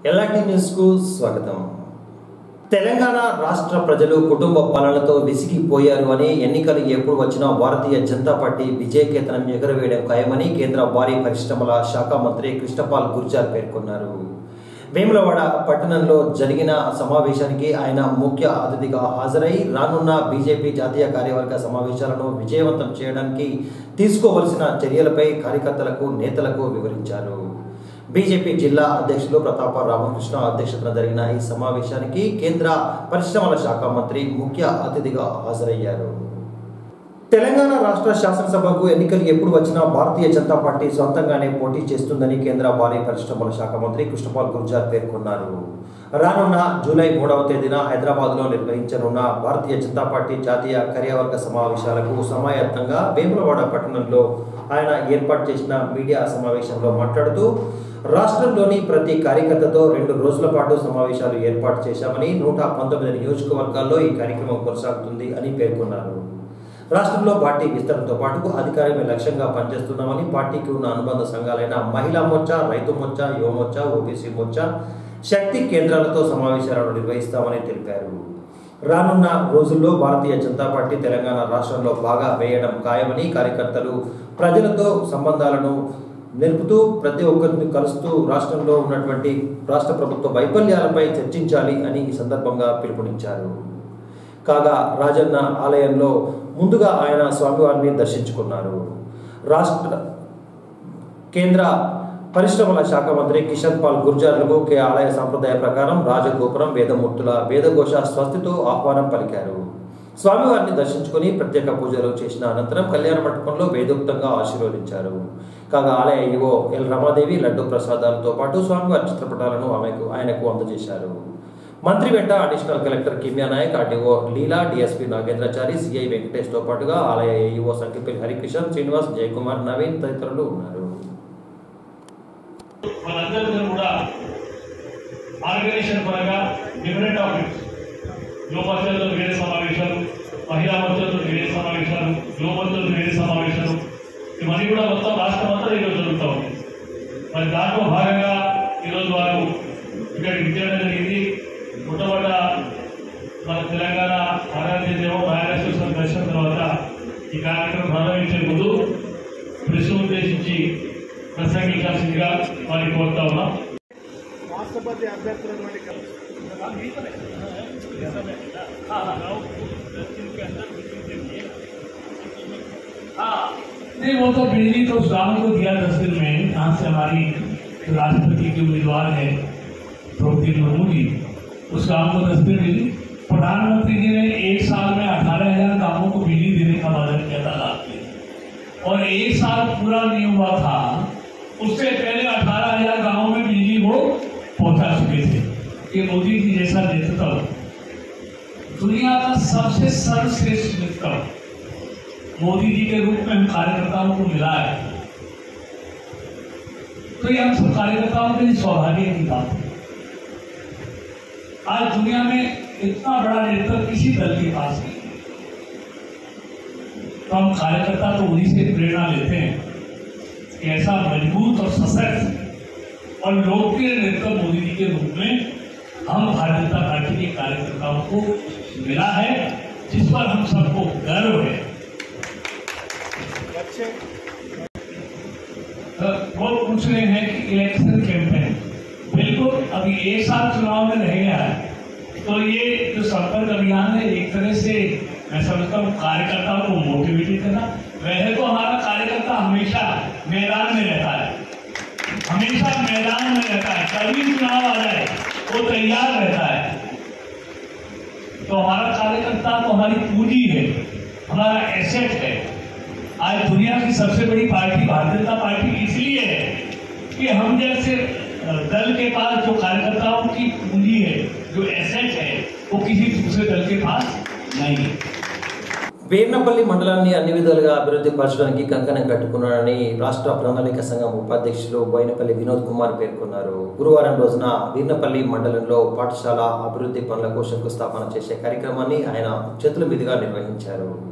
LRT న్యూస్కు స్వాగతం తెలంగాణ రాష్ట్ర ప్రజలు కుటుంబ పాలనతో విసిగిపోయారు అని ఎన్నికలు ఎప్పుడు వచ్చినా భారతీయ జనతా పార్టీ విజయకేతనం ఎగురవేయడం ఖాయమని కేంద్ర భారీ పరిశ్రమల శాఖ మంత్రి కృష్ణపాల్ గుర్జార్ పేర్కొన్నారు వేములవాడ పట్టణంలో జరిగిన సమావేశానికి ఆయన ముఖ్య అతిథిగా హాజరై రానున్న బీజేపీ జాతీయ కార్యవర్గ సమావేశాలను విజయవంతం చేయడానికి తీసుకోవలసిన చర్యలపై కార్యకర్తలకు నేతలకు వివరించారు బీజేపీ జిల్లా అధ్యక్షులు ప్రతాప రామకృష్ణ అధ్యక్షతన జరిగిన ఈ సమావేశానికి కేంద్ర పరిశ్రమల శాఖ మంత్రి ముఖ్య అతిథిగా హాజరయ్యారు తెలంగాణ రాష్ట్ర శాసనసభకు ఎన్నికలు ఎప్పుడు వచ్చినా భారతీయ జనతా పార్టీ సొంతంగానే పోటీ చేస్తుందని కేంద్ర భారీ పరిశ్రమల శాఖ మంత్రి కృష్ణపాల్ గుర్జార్ పేర్కొన్నారు రానున్న జూలై మూడవ తేదీన హైదరాబాద్లో నిర్వహించనున్న భారతీయ జనతా పార్టీ జాతీయ కార్యవర్గ సమావేశాలకు సమాయత్తంగా వేములవాడ పట్టణంలో ఆయన ఏర్పాటు చేసిన మీడియా సమావేశంలో మాట్లాడుతూ రాష్ట్రంలోని ప్రతి కార్యకర్తతో రెండు రోజుల పాటు సమావేశాలు ఏర్పాటు చేశామని నూట పంతొమ్మిది నియోజకవర్గాల్లో ఈ కార్యక్రమం కొనసాగుతుంది అని పేర్కొన్నారు రాష్ట్రంలో పార్టీ విస్తరణతో పాటు అధికారమే లక్ష్యంగా పనిచేస్తున్నామని పార్టీకి ఉన్న అనుబంధ సంఘాలైన మహిళా మోర్చా రైతు మోర్చా యువ మోర్చా ఓబీసీ మోర్చా శక్తి కేంద్రాలతో సమావేశాలను నిర్వహిస్తామని తెలిపారు రానున్న రోజుల్లో భారతీయ జనతా పార్టీ తెలంగాణ రాష్ట్రంలో బాగా వేయడం ఖాయమని కార్యకర్తలు ప్రజలతో సంబంధాలను నిలుపుతూ ప్రతి ఒక్కరిని కలుస్తూ రాష్ట్రంలో ఉన్నటువంటి రాష్ట్ర ప్రభుత్వ వైఫల్యాలపై చర్చించాలి అని ఈ సందర్భంగా పిలుపునిచ్చారు కాగా రాజన్న ఆలయంలో ముందుగా ఆయన స్వామివారిని దర్శించుకున్నారు రాష్ట్ర కేంద్ర పరిశ్రమల శాఖ మంత్రి కిషన్ పాల్ గుర్జార్లకు కే ఆలయ సంప్రదాయ ప్రకారం రాజగోపురం వేదమూర్తుల వేదఘోష స్వస్తితో ఆహ్వానం పలికారు స్వామివారిని దర్శించుకుని ప్రత్యేక పూజలు చేసిన అనంతరం కళ్యాణ మండపంలో వేదోక్తంగా ఆశీర్వదించారు కాగా ఆలయ ఈవో ఎల్ రమాదేవి లడ్డు ప్రసాదాలతో పాటు స్వామివారి చిత్రపటాలను ఆమెకు ఆయనకు అందజేశారు మంత్రి వెంట additional collector Kimya Naik RDO Leela DSP Nagendrachari CI వెంకటేష్తో పాటుగా ఆలయ ఏఈఓ సంకిపల్లి హరికిషన్ శ్రీనివాస్ జయకుమార్ నవీన్ తదితరులు ఉన్నారు మనందరితో కూడా ఆర్గనైజేషన్ పరంగా డిఫరెంట్ టాపిక్స్ యువ మధ్యలో వేరే సమావేశాలు మహిళా మధ్యలో వేరే సమావేశాలు యువ మధ్యలో వేరే సమావేశాలు ఇవన్నీ కూడా మొత్తం రాష్ట్రం అంతా ఈరోజు జరుగుతూ ఉంది మరి దాంట్లో భాగంగా ఈరోజు వారు ఇక్కడికి విజయడం జరిగింది మొట్టమొదట మన తెలంగాణ ఆరాధ్య దేవం మహారాష్ట్ర దర్శనం తర్వాత ఈ కార్యక్రమం ప్రారంభించే ముందు ప్రెస్ ఉద్దేశించి ప్రసంగించాల్సిందిగా వారిని కోరుతా ఉన్నాం రాష్ట్రపతి అభ్యర్థులటువంటి नहीं वो तो बिजली तो उस गांव को दिया दस दिन में यहाँ से हमारी जो राष्ट्रपति की उम्मीदवार है द्रौपदी मुर्मू जी उस गांव को दस दिन मिली प्रधानमंत्री जी ने एक साल में अठारह हजार गांवों को बिजली देने का वादा किया था लाभ के और एक साल पूरा नहीं हुआ था उससे पहले अठारह हजार गाँवों में बिजली वो पहुंचा चुके थे ये मोदी जी जैसा नेतृत्व दुनिया का सबसे सर्वश्रेष्ठ नेतृत्व मोदी जी के रूप में हम कार्यकर्ताओं को मिला है तो ये हम सब कार्यकर्ताओं के लिए सौभाग्य की बात है आज दुनिया में इतना बड़ा नेतृत्व किसी दल के पास नहीं है तो हम कार्यकर्ता तो उन्हीं से प्रेरणा लेते हैं कि ऐसा मजबूत और सशक्त और लोकप्रिय नेतृत्व मोदी जी के रूप में हम भारतीय जनता पार्टी के कार्यकर्ताओं को मिला है जिस पर हम सबको गर्व है వచ్చే तो वो पूछ रहे हैं कि इलेक्शन कैंपेन बिल्कुल अभी एक साल चुनाव में रह गया है तो ये जो संपर्क अभियान है एक तरह से मैं समझता हूँ कार्यकर्ताओं को मोटिवेट करना वैसे तो हमारा कार्यकर्ता हमेशा मैदान में रहता है हमेशा मैदान में रहता है कभी चुनाव आ जाए वो तैयार रहता है तो हमारा कार्यकर्ता तो हमारी पूंजी है हमारा एसेट है आज दुनिया की सबसे बड़ी पार्टी भारतीय जनता पार्टी इसलिए है कि हम जैसे अ, दल के पास जो कार्यकर्ताओं की पूंजी है जो एसेट है वो किसी दूसरे दल के पास नहीं है వీర్నపల్లి మండలాన్ని అన్ని విధాలుగా అభివృద్ధి పరచడానికి కంకణం కట్టుకున్నాడని రాష్ట్ర ప్రణాళిక సంఘం ఉపాధ్యక్షులు బోయినపల్లి వినోద్ కుమార్ పేర్కొన్నారు గురువారం రోజున వీర్నపల్లి మండలంలో పాఠశాల అభివృద్ధి పనులకు శంకుస్థాపన చేసే కార్యక్రమాన్ని ఆయన చేతుల మీదుగా నిర్వహించారు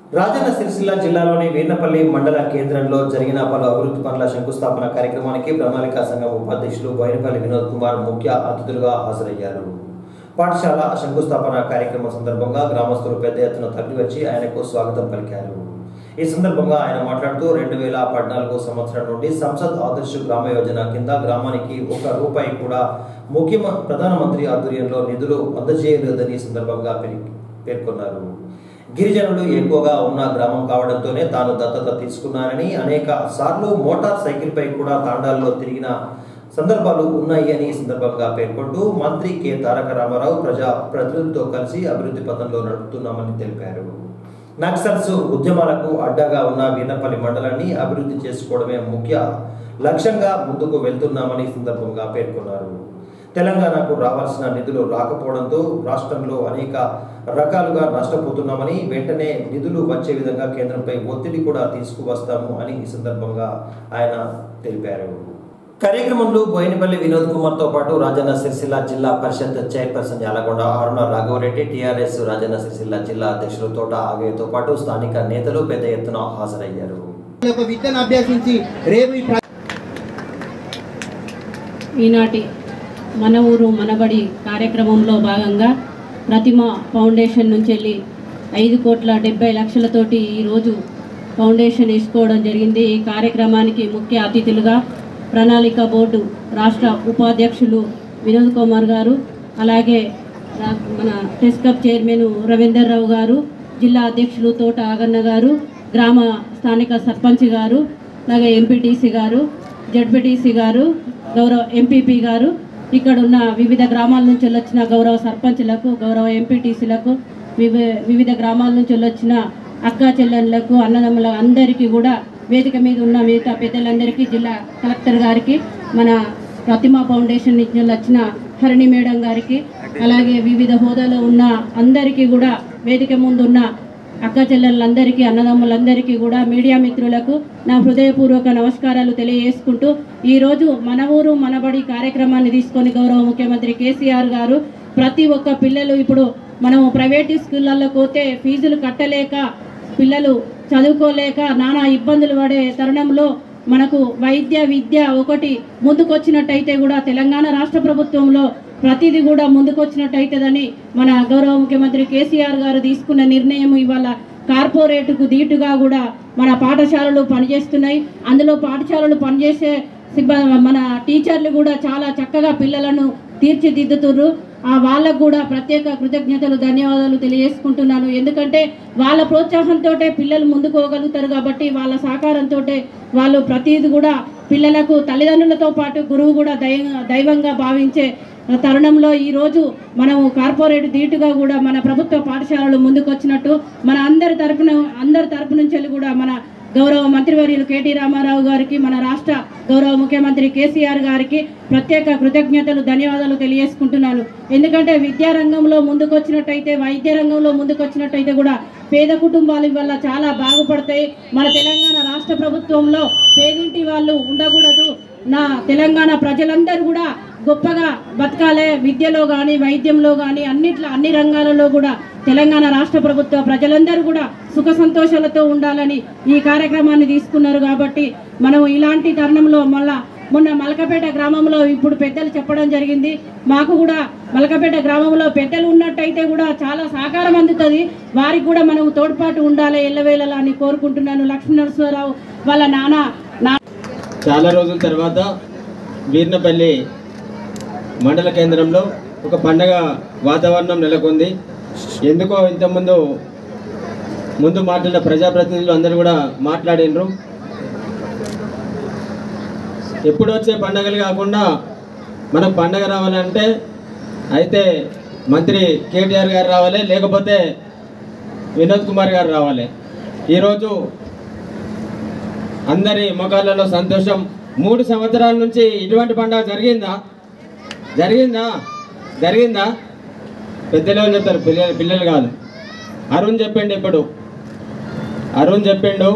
రాజన్న సిరిసిల్ల జిల్లాలోని వీర్నపల్లి మండల కేంద్రంలో జరిగిన పలు అభివృద్ధి పనుల శంకుస్థాపన కార్యక్రమానికి ప్రణాళికా సంఘం ఉపాధ్యక్షులు బోయినపల్లి వినోద్ కుమార్ ముఖ్య అతిథులుగా హాజరయ్యారు పాఠశాల శంకుస్థాపన కార్యక్రమం సందర్భంగా గ్రామస్తులు పెద్ద ఎత్తున తరలివచ్చి ఆయనకు స్వాగతం పలికారు ఈ సందర్భంగా ఆయన మాట్లాడుతూ రెండు వేల పద్నాలుగు సంవత్సరం నుండి సంసద్ ఆదర్శ గ్రామ యోజన కింద గ్రామానికి ఒక రూపాయి కూడా ముఖ్యమ ప్రధానమంత్రి ఆధ్వర్యంలో నిధులు అందజేయలేదని ఈ సందర్భంగా పేర్- పేర్కొన్నారు గిరిజనులు ఎక్కువగా ఉన్న గ్రామం కావడంతోనే తాను దత్తత తీసుకున్నానని అనేక సార్లు మోటార్ సైకిల్ పై కూడా తాండాల్లో తిరిగిన సందర్భాలు ఉన్నాయి అని ఈ సందర్భంగా పేర్కొంటూ మంత్రి కె తారక రామారావు ప్రజా ప్రతినిధులతో కలిసి అభివృద్ధి పథంలో నడుపుతున్నామని తెలిపారు నక్సల్స్ ఉద్యమాలకు అడ్డగా ఉన్న వీనపల్లి మండలాన్ని అభివృద్ధి చేసుకోవడమే ముఖ్య లక్ష్యంగా ముందుకు వెళ్తున్నామని ఈ సందర్భంగా పేర్కొన్నారు తెలంగాణకు రావాల్సిన నిధులు రాకపోవడంతో రాష్ట్రంలో అనేక రకాలుగా నష్టపోతున్నామని వెంటనే నిధులు వచ్చే విధంగా కేంద్రంపై ఒత్తిడి కూడా తీసుకువస్తాము అని ఈ సందర్భంగా ఆయన తెలిపారు కార్యక్రమంలో బోయినపల్లి వినోద్ కుమార్ తో పాటు రాజన్న సిరిసిల్ల జిల్లా పరిషత్ చైర్పర్సన్ యాలగొండ అరుణ రాఘవరెడ్డి టిఆర్ఎస్ రాజన్న సిరిసిల్ల జిల్లా అధ్యక్షులు తోట ఆగయ్యతో పాటు స్థానిక నేతలు పెద్ద ఎత్తున హాజరయ్యారు ఒక విద్యను అభ్యసించి రేపు ఈ ప్ర- ఈనాటి మన ఊరు మనబడి కార్యక్రమంలో భాగంగా ప్రతిమ ఫౌండేషన్ నుంచి వెళ్ళి ఐదు కోట్ల డెబ్బై లక్షలతోటి ఈరోజు ఫౌండేషన్ వేసుకోవడం జరిగింది ఈ కార్యక్రమానికి ముఖ్య అతిథులుగా ప్రణాళిక బోర్డు రాష్ట్ర ఉపాధ్యక్షులు వినోద్ కుమార్ గారు అలాగే రా- మన టెస్కప్ చైర్మన్ రవీందర్ రావు గారు జిల్లా అధ్యక్షులు తోట ఆగన్న గారు గ్రామ స్థానిక సర్పంచ్ గారు అలాగే ఎంపీటీసీ గారు జడ్పీటీసీ గారు గౌరవ ఎంపీపీ గారు ఇక్కడ ఉన్న వివిధ గ్రామాల నుంచి వచ్చిన గౌరవ సర్పంచ్లకు గౌరవ ఎంపీటీసీలకు వివి వివిధ గ్రామాల నుంచి వచ్చిన అక్కా చెల్లెళ్ళకు అన్నదమ్ముల అందరికీ కూడా వేదిక మీద ఉన్న మిగతా పెద్దలందరికీ జిల్లా కలెక్టర్ గారికి మన ప్రతిమా ఫౌండేషన్ నుంచి వచ్చిన హరిణి మేడం గారికి అలాగే వివిధ హోదాలో ఉన్న అందరికీ కూడా వేదిక ముందు ఉన్న అక్క చెల్లెళ్ళందరికీ అన్నదమ్ములందరికీ కూడా మీడియా మిత్రులకు నా హృదయపూర్వక నమస్కారాలు తెలియజేసుకుంటూ ఈరోజు మన ఊరు మనబడి కార్యక్రమాన్ని తీసుకొని గౌరవ ముఖ్యమంత్రి కేసీఆర్ గారు ప్రతి ఒక్క పిల్లలు ఇప్పుడు మనం ప్రైవేట్ స్కూళ్ళల్లో పోతే ఫీజులు కట్టలేక పిల్లలు చదువుకోలేక నానా ఇబ్బందులు పడే తరుణంలో మనకు వైద్య విద్య ఒకటి ముందుకొచ్చినట్టయితే కూడా తెలంగాణ రాష్ట్ర ప్రభుత్వంలో ప్రతిదీ కూడా ముందుకొచ్చినట్టయితేదని మన గౌరవ ముఖ్యమంత్రి కేసీఆర్ గారు తీసుకున్న నిర్ణయం ఇవాళ కార్పొరేటుకు దీటుగా కూడా మన పాఠశాలలు పనిచేస్తున్నాయి అందులో పాఠశాలలు పనిచేసే సిబ్బ మన టీచర్లు కూడా చాలా చక్కగా పిల్లలను తీర్చిదిద్దుతుర్రు ఆ వాళ్ళకు కూడా ప్రత్యేక కృతజ్ఞతలు ధన్యవాదాలు తెలియజేసుకుంటున్నాను ఎందుకంటే వాళ్ళ ప్రోత్సాహంతో పిల్లలు ముందుకు పోగలుగుతారు కాబట్టి వాళ్ళ సహకారంతో వాళ్ళు ప్రతిది కూడా పిల్లలకు తల్లిదండ్రులతో పాటు గురువు కూడా దై దైవంగా భావించే తరుణంలో ఈరోజు మనము కార్పొరేట్ ధీటుగా కూడా మన ప్రభుత్వ పాఠశాలలు ముందుకు వచ్చినట్టు మన అందరి తరపున అందరి తరపు నుంచి వెళ్ళి కూడా మన గౌరవ మంత్రివర్యులు కేటీ రామారావు గారికి మన రాష్ట్ర గౌరవ ముఖ్యమంత్రి కేసీఆర్ గారికి ప్రత్యేక కృతజ్ఞతలు ధన్యవాదాలు తెలియజేసుకుంటున్నాను ఎందుకంటే విద్యారంగంలో ముందుకొచ్చినట్టయితే వైద్య రంగంలో ముందుకొచ్చినట్టయితే కూడా పేద కుటుంబాలు వల్ల చాలా బాగుపడతాయి మన తెలంగాణ రాష్ట్ర ప్రభుత్వంలో పేదింటి వాళ్ళు ఉండకూడదు నా తెలంగాణ ప్రజలందరూ కూడా గొప్పగా బతకాలే విద్యలో కానీ వైద్యంలో కానీ అన్నిట్లో అన్ని రంగాలలో కూడా తెలంగాణ రాష్ట్ర ప్రభుత్వ ప్రజలందరూ కూడా సుఖ సంతోషాలతో ఉండాలని ఈ కార్యక్రమాన్ని తీసుకున్నారు కాబట్టి మనం ఇలాంటి తరుణంలో మళ్ళా మొన్న మలకపేట గ్రామంలో ఇప్పుడు పెద్దలు చెప్పడం జరిగింది మాకు కూడా మలకపేట గ్రామంలో పెద్దలు ఉన్నట్టయితే కూడా చాలా సహకారం అందుతుంది వారికి కూడా మనం తోడ్పాటు ఉండాలి ఎల్లవేళలా అని కోరుకుంటున్నాను లక్ష్మీ నరసింహారావు వాళ్ళ నాన్న నా చాలా రోజుల తర్వాత వీర్నపల్లి మండల కేంద్రంలో ఒక పండగ వాతావరణం నెలకొంది ఎందుకో ఇంతకుముందు ముందు మాట్లాడిన ప్రజాప్రతినిధులు అందరూ కూడా మాట్లాడినరు ఎప్పుడు వచ్చే పండగలు కాకుండా మనకు పండగ రావాలంటే అయితే మంత్రి కేటీఆర్ గారు రావాలి లేకపోతే వినోద్ కుమార్ గారు రావాలి ఈరోజు అందరి ముఖాలలో సంతోషం మూడు సంవత్సరాల నుంచి ఇటువంటి పండుగ జరిగిందా జరిగిందా జరిగిందా పెద్దలు అని చెప్తారు పిల్లలు పిల్లలు కాదు అరుణ్ చెప్పిండు ఇప్పుడు అరుణ్ చెప్పిండు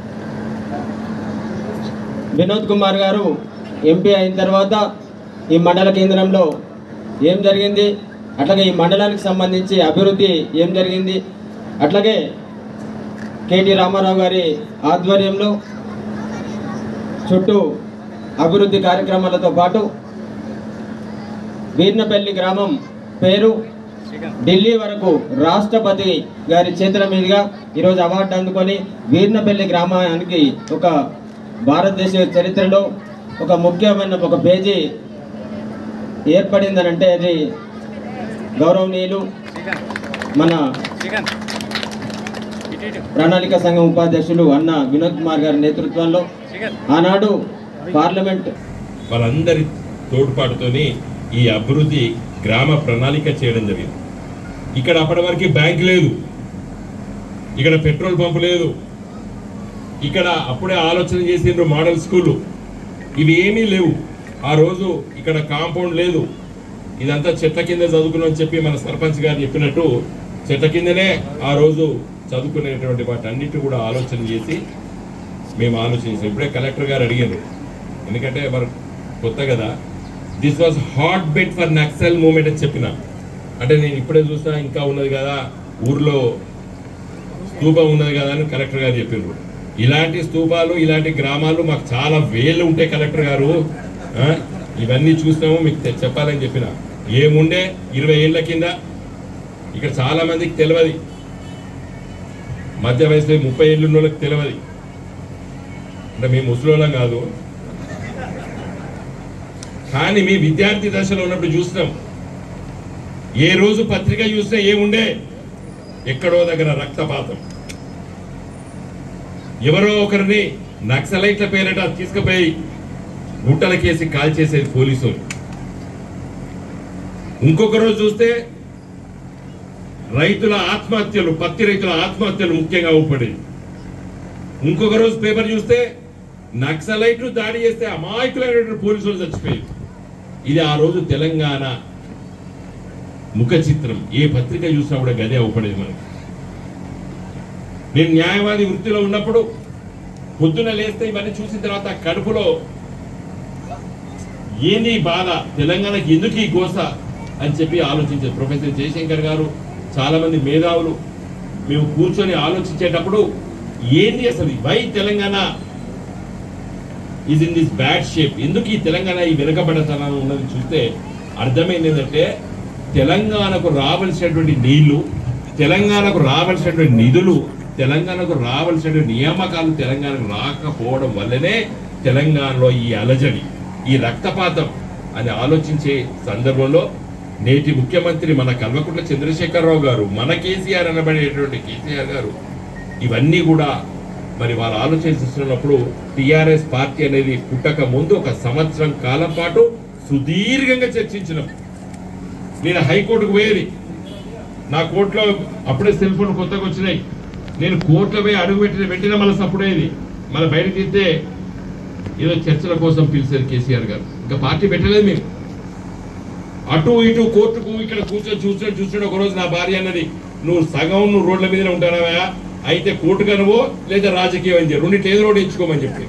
వినోద్ కుమార్ గారు ఎంపీ అయిన తర్వాత ఈ మండల కేంద్రంలో ఏం జరిగింది అట్లాగే ఈ మండలానికి సంబంధించి అభివృద్ధి ఏం జరిగింది అట్లాగే కేటీ రామారావు గారి ఆధ్వర్యంలో చుట్టూ అభివృద్ధి కార్యక్రమాలతో పాటు వీర్నపల్లి గ్రామం పేరు ఢిల్లీ వరకు రాష్ట్రపతి గారి చేతుల మీదుగా ఈరోజు అవార్డు అందుకొని వీర్నపల్లి గ్రామానికి ఒక భారతదేశ చరిత్రలో ఒక ముఖ్యమైన ఒక పేజీ ఏర్పడిందనంటే అది గౌరవనీయులు మన ప్రణాళిక సంఘం ఉపాధ్యక్షులు అన్న వినోద్ కుమార్ గారి నేతృత్వంలో ఆనాడు పార్లమెంట్ వాళ్ళందరి తోడ్పాటుతోని ఈ అభివృద్ధి గ్రామ ప్రణాళిక చేయడం జరిగింది ఇక్కడ అప్పటి వరకు బ్యాంక్ లేదు ఇక్కడ పెట్రోల్ పంప్ లేదు ఇక్కడ అప్పుడే ఆలోచన చేసిండ్రు మోడల్ స్కూలు ఇవి ఏమీ లేవు ఆ రోజు ఇక్కడ కాంపౌండ్ లేదు ఇదంతా చెట్ల కింద చదువుకున్నాం చెప్పి మన సర్పంచ్ గారు చెప్పినట్టు చెట్ల కిందనే ఆ రోజు చదువుకునేటువంటి వాటి అన్నిటి కూడా ఆలోచన చేసి మేము ఆలోచించాం ఇప్పుడే కలెక్టర్ గారు అడిగారు ఎందుకంటే మరి కొత్త కదా this was hotbed for Naxal movement అని చెప్పిన అంటే నేను ఇప్పుడే చూసినా ఇంకా ఉన్నది కదా ఊర్లో స్తూపం ఉన్నది కదా అని కలెక్టర్ గారు చెప్పిండ్రు ఇలాంటి స్తూపాలు ఇలాంటి గ్రామాలు మాకు చాలా వేలు ఉంటాయి కలెక్టర్ గారు ఆ, ఇవన్నీ చూసినాము మీకు తె- చెప్పాలని చెప్పిన ఏముండే ఇరవై ఏళ్ళ కింద ఇక్కడ చాలా మందికి తెలియదు మధ్య వయసులో ముప్పై ఏళ్ళు ఉన్న వాళ్ళకి తెలియదు అంటే మేము ముసలోళ్ళం కాదు కానీ మీ విద్యార్థి దశలో ఉన్నప్పుడు చూసినాం ఏ రోజు పత్రిక చూసినా ఏముండే ఎక్కడో దగ్గర రక్తపాతం ఎవరో ఒకరిని నక్సలైట్ల పేరిట తీసుకుపోయి గుట్టలకేసి కాల్చేసేది పోలీసులు ఇంకొక రోజు చూస్తే రైతుల ఆత్మహత్యలు పత్తి రైతుల ఆత్మహత్యలు ముఖ్యంగా ఊపడేది ఇంకొక రోజు పేపర్ చూస్తే నక్సలైట్లు దాడి చేస్తే అమాయకులైనటువంటి పోలీసులు చచ్చిపోయారు ఇది ఆ రోజు తెలంగాణ ముఖ చిత్రం ఏ పత్రిక చూసినా కూడా గదే అవుపడేది మనకి నేను న్యాయవాది వృత్తిలో ఉన్నప్పుడు పొద్దున లేస్తే ఇవన్నీ చూసిన తర్వాత కడుపులో ఏంది ఈ బాధ తెలంగాణకి ఎందుకు ఈ గోస అని చెప్పి ఆలోచించారు ప్రొఫెసర్ జయశంకర్ గారు చాలా మంది మేధావులు మేము కూర్చొని ఆలోచించేటప్పుడు ఏంది అసలు why Telangana is in this bad shape ఎందుకు ఈ తెలంగాణ ఈ వెనుకబడతనం ఉన్నది చూస్తే అర్థమైంది ఏంటంటే తెలంగాణకు రావాల్సినటువంటి నీళ్లు తెలంగాణకు రావాల్సినటువంటి నిధులు తెలంగాణకు రావాల్సినటువంటి నియామకాలు తెలంగాణకు రాకపోవడం వల్లనే తెలంగాణలో ఈ అలజడి ఈ రక్తపాతం అని ఆలోచించే సందర్భంలో నేటి ముఖ్యమంత్రి మన కల్వకుంట్ల చంద్రశేఖరరావు గారు మన కేసీఆర్ అనబడేటువంటి కేసీఆర్ గారు ఇవన్నీ కూడా మరి వాళ్ళు ఆలోచిస్తున్నప్పుడు టిఆర్ఎస్ పార్టీ అనేది పుట్టక ముందు ఒక సంవత్సరం కాలం పాటు సుదీర్ఘంగా చర్చించినాం నేను హైకోర్టుకు పోయేది నా కోర్టులో అప్పుడే సెల్ ఫోన్ కొత్తగా వచ్చినాయి నేను కోర్టులో పోయి అడుగు పెట్టిన పెట్టిన మళ్ళీ సప్పుడేది మళ్ళీ బయటకు తీస్తే ఏదో చర్చల కోసం పిలిచారు కేసీఆర్ గారు ఇంకా పార్టీ పెట్టలేదు మేము అటు ఇటు కోర్టుకు ఇక్కడ కూర్చొని చూసిన చూసిన ఒక రోజు నా భార్య అన్నది నువ్వు సగం నువ్వు రోడ్ల మీదనే ఉంటానవా అయితే కోర్టుకు అనువో లేదా రాజకీయం అని చెప్పి రెండింటి ఏదో ఒకటి ఎంచుకోమని చెప్పి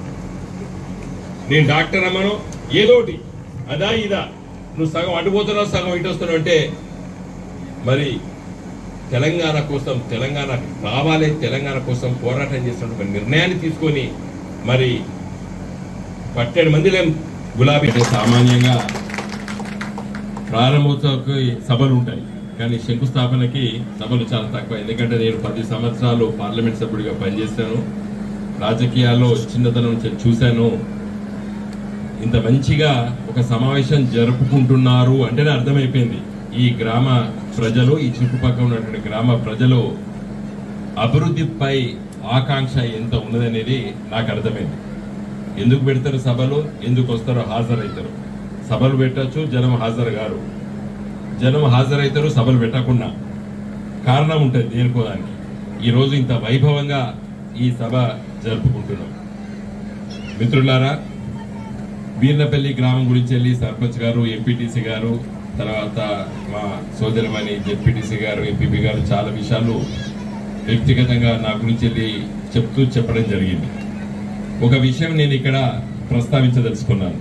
నేను డాక్టర్ అమ్మను ఏదోటి అదా ఇదా నువ్వు సగం అడ్డుపోతున్నావు సగం ఇటు వస్తున్నావు అంటే మరి తెలంగాణ కోసం తెలంగాణ రావాలి తెలంగాణ కోసం పోరాటం చేస్తున్న ఒక నిర్ణయాన్ని తీసుకొని మరి పట్టేడు మందిలేం గులాబీ అంటే సామాన్యంగా ప్రారంభోత్సవకి సభలు ఉంటాయి కానీ శంకుస్థాపనకి సభలు చాలా తక్కువ ఎందుకంటే నేను పది సంవత్సరాలు పార్లమెంట్ సభ్యుడిగా పనిచేశాను రాజకీయాల్లో చిన్నతనం నుంచి చూశాను ఇంత మంచిగా ఒక సమావేశం జరుపుకుంటున్నారు అంటేనే అర్థమైపోయింది ఈ గ్రామ ప్రజలు ఈ చుట్టుపక్కల ఉన్నటువంటి గ్రామ ప్రజలు అభివృద్ధిపై ఆకాంక్ష ఎంత ఉన్నదనేది నాకు అర్థమైంది ఎందుకు పెడతారు సభలు ఎందుకు వస్తారో హాజరవుతారు సభలు పెట్టచ్చు జనం హాజరు గారు జనం హాజరవుతారు సభలు పెట్టకుండా కారణం ఉంటుంది దేనికో దానికి ఈరోజు ఇంత వైభవంగా ఈ సభ జరుపుకుంటున్నాం మిత్రులారా వీర్నపల్లి గ్రామం గురించి వెళ్ళి సర్పంచ్ గారు ఎంపీటీసీ గారు తర్వాత మా సోదరమణి జెడ్పీటీసీ గారు ఎంపీపీ గారు చాలా విషయాలు వ్యక్తిగతంగా నా గురించి వెళ్ళి చెప్తూ చెప్పడం జరిగింది ఒక విషయం నేను ఇక్కడ ప్రస్తావించదలుచుకున్నాను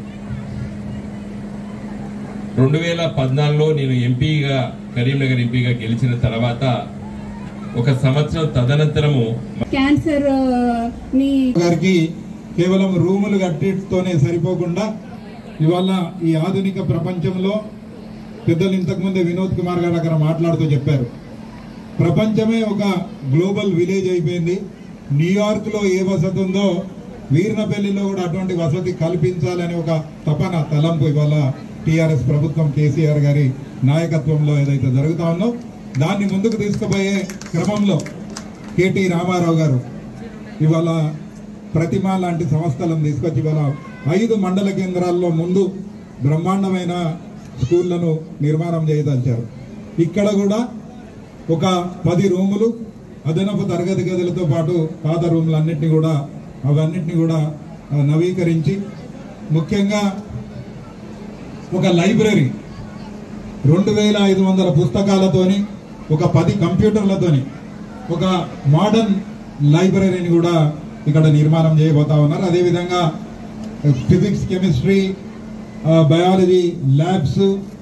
రెండు వేల పద్నాలుగులో నేను ఎంపీగా కరీంనగర్ ఎంపీగా గెలిచిన తర్వాత ఒక సంవత్సరం తదనంతరము క్యాన్సర్ ఆ, ని గారికి కేవలం రూములు కట్టితోనే సరిపోకుండా ఇవాళ ఈ ఆధునిక ప్రపంచంలో పెద్దలు ఇంతకుముందే వినోద్ కుమార్ గారు అక్కడ మాట్లాడుతూ చెప్పారు ప్రపంచమే ఒక గ్లోబల్ విలేజ్ అయిపోయింది న్యూయార్క్లో ఏ వసతి ఉందో వీర్నపల్లిలో కూడా అటువంటి వసతి కల్పించాలని ఒక తపన తలంపు ఇవాళ టీఆర్ఎస్ ప్రభుత్వం కేసీఆర్ గారి నాయకత్వంలో ఏదైతే జరుగుతా ఉందో దాన్ని ముందుకు తీసుకుపోయే క్రమంలో కేటీ రామారావు గారు ఇవాళ ప్రతిమ లాంటి సంస్థలను తీసుకొచ్చి ఇవాళ ఐదు మండల కేంద్రాల్లో ముందు బ్రహ్మాండమైన స్కూళ్లను నిర్మాణం చేయదలిచారు ఇక్కడ కూడా ఒక పది రూములు అదనపు తరగతి గదులతో పాటు పాత రూములన్నింటినీ కూడా అవన్నిటిని కూడా ఆ, నవీకరించి ముఖ్యంగా ఒక లైబ్రరీ రెండు వేల ఐదు వందల పుస్తకాలతోని ఒక పది కంప్యూటర్లతోని ఒక మోడర్న్ లైబ్రరీని కూడా ఇక్కడ నిర్మాణం చేయబోతా ఉన్నారు అదేవిధంగా ఫిజిక్స్ కెమిస్ట్రీ బయాలజీ ల్యాబ్స్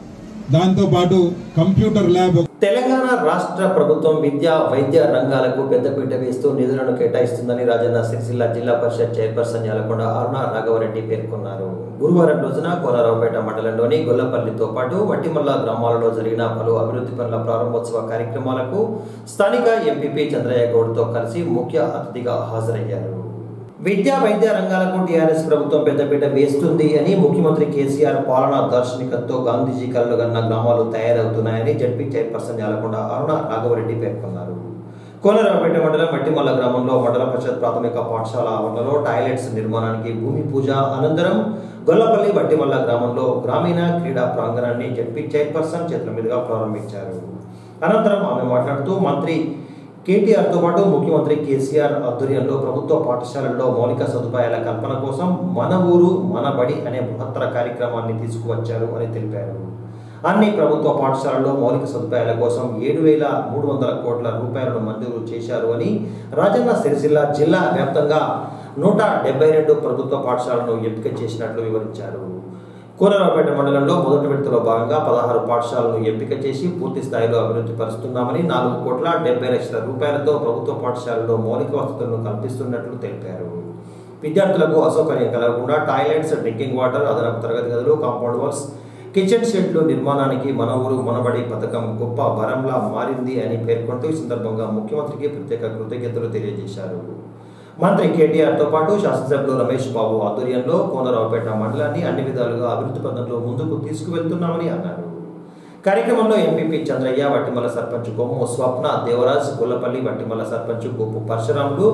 దాంతోపాటు కంప్యూటర్ ల్యాబ్ తెలంగాణ రాష్ట్ర ప్రభుత్వం విద్యా వైద్య రంగాలకు పెద్దపీట వేస్తూ నిధులను కేటాయిస్తుందని రాజన్న సిరిసిల్ల జిల్లా పరిషత్ చైర్పర్సన్ యాలకొండ అరుణ రాఘవరెడ్డి పేర్కొన్నారు గురువారం రోజున కోనరావుపేట మండలంలోని గొల్లపల్లితో పాటు వట్టిమల్ల గ్రామాలలో జరిగిన పలు అభివృద్ధి పనుల ప్రారంభోత్సవ కార్యక్రమాలకు స్థానిక ఎంపీపీ చంద్రయ్య గౌడ్తో కలిసి ముఖ్య అతిథిగా హాజరయ్యారు విద్యా వైద్య రంగాలకు టీఆర్ఎస్ ప్రభుత్వం పెద్దపీట వేస్తుంది అని ముఖ్యమంత్రి కేసీఆర్ పాలనా దార్శనికతతో గాంధీజీ కలలు గన్న గ్రామాలు తయారవుతున్నాయని జడ్పీ చైర్పర్సన్ యాలకొండ అరుణ రాఘవరెడ్డి పేర్కొన్నారు కోనరావుపేట మండలం మట్టిమల్ల గ్రామంలో మండల పరిషత్ ప్రాథమిక పాఠశాల ఆవరణలో టాయిలెట్స్ నిర్మాణానికి భూమి పూజ అనంతరం గొల్లపల్లి వట్టిమల్ల గ్రామంలో గ్రామీణ క్రీడా ప్రాంగణాన్ని జడ్పీ చైర్పర్సన్ చేతుల మీదుగా ప్రారంభించారు అనంతరం ఆమె మాట్లాడుతూ మంత్రి కేటీఆర్తో పాటు ముఖ్యమంత్రి కేసీఆర్ ఆధ్వర్యంలో ప్రభుత్వ పాఠశాలల్లో మౌలిక సదుపాయాల కల్పన కోసం మన ఊరు మన బడి అనే బృహత్తర కార్యక్రమాన్ని తీసుకువచ్చారు అని తెలిపారు అన్ని ప్రభుత్వ పాఠశాలల్లో మౌలిక సదుపాయాల కోసం ఏడు వేల మూడు వందల కోట్ల రూపాయలను మంజూరు చేశారు అని రాజన్న సిరిసిల్ల జిల్లా వ్యాప్తంగా నూట డెబ్బై రెండు ప్రభుత్వ పాఠశాలను ఎంపిక చేసినట్లు వివరించారు కూనరావుపేట మండలంలో మొదటి విడతలో భాగంగా పదహారు పాఠశాలను ఎంపిక చేసి పూర్తి స్థాయిలో అభివృద్ధి పరుస్తున్నామని నాలుగు కోట్ల డెబ్బై లక్షల రూపాయలతో ప్రభుత్వ పాఠశాలలో మౌలిక వసతులను కల్పిస్తున్నట్లు తెలిపారు విద్యార్థులకు అసౌకర్యం కలగకుండా టాయిలెట్స్ డ్రింకింగ్ వాటర్ అదనపు తరగతి గదులు కాంపౌండ్ వాల్స్ కిచెన్ షెడ్లు నిర్మాణానికి మన ఊరు మనబడి పథకం గొప్ప వరంలా మారింది అని పేర్కొంటూ ఈ సందర్భంగా ముఖ్యమంత్రికి ప్రత్యేక కృతజ్ఞతలు తెలియజేశారు మంత్రి కేటీఆర్తో పాటు శాసనసభ్యులు రమేష్ బాబు ఆధ్వర్యంలో కోనరావుపేట మండలాన్ని అన్ని విధాలుగా అభివృద్ధి పథంలో ముందుకు తీసుకువెళ్తున్నామని అన్నారు కార్యక్రమంలో ఎంపీపీ చంద్రయ్య వట్టిమల్ల సర్పంచ్ కొమ్ము స్వప్న దేవరాజ్ గొల్లపల్లి వట్టిమల్ల సర్పంచ్ గోపు పరశురాములు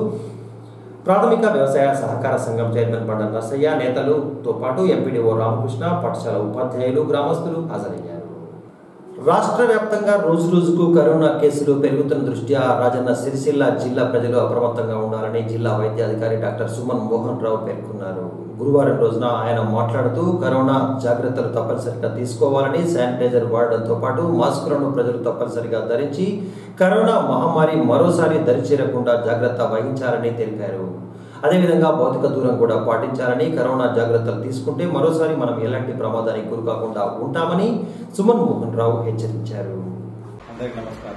ప్రాథమిక వ్యవసాయ సహకార సంఘం చైర్మన్ బండ నర్సయ్య నేతలుతో పాటు ఎంపీడీఓ రామకృష్ణ పాఠశాల ఉపాధ్యాయులు గ్రామస్తులు హాజరయ్యారు రాష్ట్ర వ్యాప్తంగా రోజు రోజుకు కరోనా కేసులు పెరుగుతున్న దృష్ట్యా రాజన్న సిరిసిల్ల జిల్లా ప్రజలు అప్రమత్తంగా ఉండాలని జిల్లా వైద్యాధికారి డాక్టర్ సుమన్ మోహన్ రావు పేర్కొన్నారు గురువారం రోజున ఆయన మాట్లాడుతూ కరోనా జాగ్రత్తలు తప్పనిసరిగా తీసుకోవాలని శానిటైజర్ వాడడంతో పాటు మాస్కులను ప్రజలు తప్పనిసరిగా ధరించి కరోనా మహమ్మారి మరోసారి దరిచేరకుండా జాగ్రత్త వహించాలని తెలిపారు అదేవిధంగా భౌతిక దూరం కూడా పాటించాలని కరోనా జాగ్రత్తలు తీసుకుంటే మరోసారి మనం ఎలాంటి ప్రమాదానికి గురికాకుండా ఉంటామని సుమన్ మోహన్ రావు హెచ్చరించారు అందరికీ నమస్కారం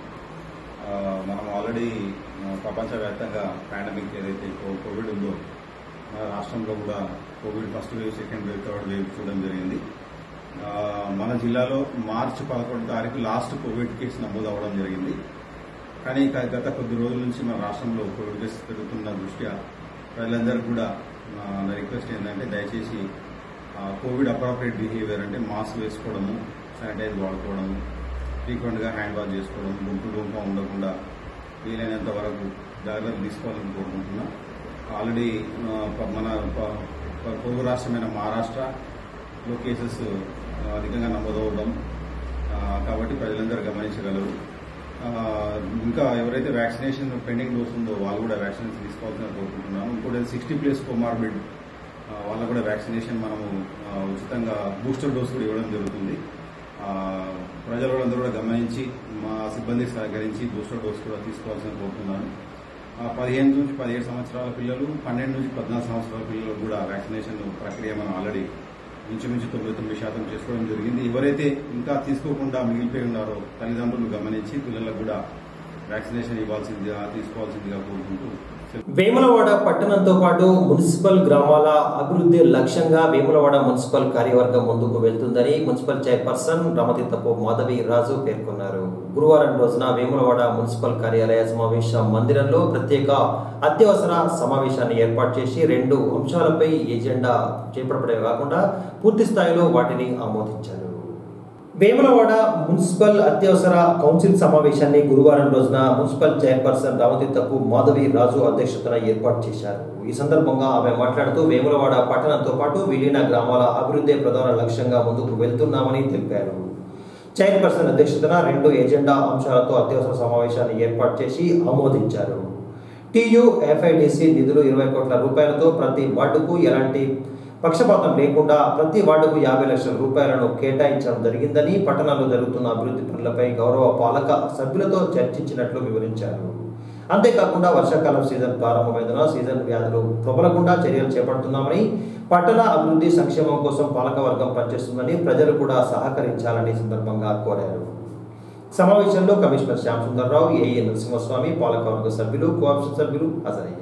ఆ, మనం ఆల్రెడీ ఆ, ప్రపంచవ్యాప్తంగా పాండమిక్ ఏదైతే కో- కోవిడ్ ఉందో మన రాష్ట్రంలో కూడా Covid first wave second wave third wave చూడడం జరిగింది ఆ, మన జిల్లాలో మార్చి పదకొండు తారీఖు లాస్ట్ కోవిడ్ కేసు నమోదు అవ్వడం జరిగింది కానీ ఇక గత కొద్ది రోజుల నుంచి మన రాష్ట్రంలో కోవిడ్ కేసు పెరుగుతున్న దృష్ట్యా ప్రజలందరికీ కూడా నా నా రిక్వెస్ట్ ఏంటంటే దయచేసి ఆ, కోవిడ్ అప్రాప్రియేట్ బిహేవియర్ అంటే మాస్క్ వేసుకోవడము శానిటైజ్ వాడుకోవడము ఫ్రీక్వెంట్గా హ్యాండ్ వాష్ చేసుకోవడం గుంపు గుంపు ఉండకుండా వీలైనంత వరకు జాగ్రత్తలు తీసుకోవాలని కోరుకుంటున్నా ఆల్రెడీ ఆ, ప- మన ప- ప- పొరుగు రాష్ట్రమైన మహారాష్ట్రలో కేసెస్ ఆ, అధికంగా నమోదవడం ఆ, కాబట్టి ప్రజలందరూ గమనించగలరు ఆ, ఇంకా ఎవరైతే వ్యాక్సినేషన్ పెండింగ్ డోస్ ఉందో వాళ్ళు కూడా వ్యాక్సినేషన్ తీసుకోవాల్సిన కోరుకుంటున్నాను ఇంకోటి సిక్స్టీ ప్లస్ కోమార్బిడ్ వాళ్ళకు కూడా వ్యాక్సినేషన్ మనము ఆ, ఉచితంగా బూస్టర్ డోస్ కూడా ఇవ్వడం జరుగుతుంది ఆ, ప్రజలందరూ కూడా గమనించి మా సిబ్బందికి సహకరించి బూస్టర్ డోస్ కూడా తీసుకోవాల్సిన కోరుతున్నాను ఆ, పదిహేను నుంచి పదిహేడు సంవత్సరాల పిల్లలు పన్నెండు నుంచి పద్నాలుగు సంవత్సరాల పిల్లలు కూడా వ్యాక్సినేషన్ ప్రక్రియ మనం ఆల్రెడీ ఇంచుమించు తొంభై తొమ్మిది శాతం చేసుకోవడం జరిగింది ఎవరైతే ఇంకా తీసుకోకుండా మిగిలిపోయి ఉన్నారో తల్లిదండ్రులు గమనించి పిల్లలకు కూడా వ్యాక్సినేషన్ ఇవ్వాల్సిందిగా తీసుకోవాల్సిందిగా కోరుకుంటూ వేములవాడ పట్టణంతో పాటు మున్సిపల్ గ్రామాల అభివృద్ధి లక్ష్యంగా వేములవాడ మున్సిపల్ కార్యవర్గం ముందుకు వెళ్తుందని మున్సిపల్ చైర్పర్సన్ రమతిత్తపు మాధవి రాజు పేర్కొన్నారు గురువారం రోజున వేములవాడ మున్సిపల్ కార్యాలయ సమావేశ మందిరంలో ప్రత్యేక అత్యవసర సమావేశాన్ని ఏర్పాటు చేసి రెండు అంశాలపై ఎజెండా చేపట్టడమే కాకుండా పూర్తి స్థాయిలో వాటిని ఆమోదించారు వేములవాడ మున్సిపల్ అత్యవసర కౌన్సిల్ సమావేశాన్ని గురువారం రోజున మున్సిపల్ చైర్పర్సన్ రామతీర్థపు మాధవి రాజు అధ్యక్షతన ఏర్పాటు చేశారు ఈ సందర్భంగా ఆమె మాట్లాడుతూ వేములవాడ పట్టణంతో పాటు విలీన గ్రామాల అభివృద్ధి ప్రధాన లక్ష్యంగా ముందుకు వెళ్తున్నామని తెలిపారు చైర్పర్సన్ అధ్యక్షతన రెండు ఎజెండా అంశాలతో అత్యవసర సమావేశాన్ని ఏర్పాటు చేసి ఆమోదించారు టీయు ఎఫ్ఐడిసి నిధులు ఇరవై కోట్ల రూపాయలతో ప్రతి వార్డుకు ఎలాంటి పక్షపాతం లేకుండా ప్రతి వార్డుకు యాభై లక్షల రూపాయలను కేటాయించడం జరిగిందని పట్టణంలో జరుగుతున్న అభివృద్ధి పనులపై గౌరవ పాలక సభ్యులతో చర్చించినట్లు వివరించారు అంతేకాకుండా వర్షాకాలం సీజన్ ప్రారంభమైందన సీజన్ వ్యాధులు ప్రబలకుండా చర్యలు చేపడుతున్నామని పట్టణ అభివృద్ధి సంక్షేమం కోసం పాలకవర్గం పనిచేస్తుందని ప్రజలు కూడా సహకరించాలని ఈ సందర్భంగా కోరారు సమావేశంలో కమిషనర్ శ్యామ్ సుందర్రావు ఏఏ నరసింహస్వామి పాలకవర్గ సభ్యులు కోఆప్షన్ సభ్యులు హాజరయ్యారు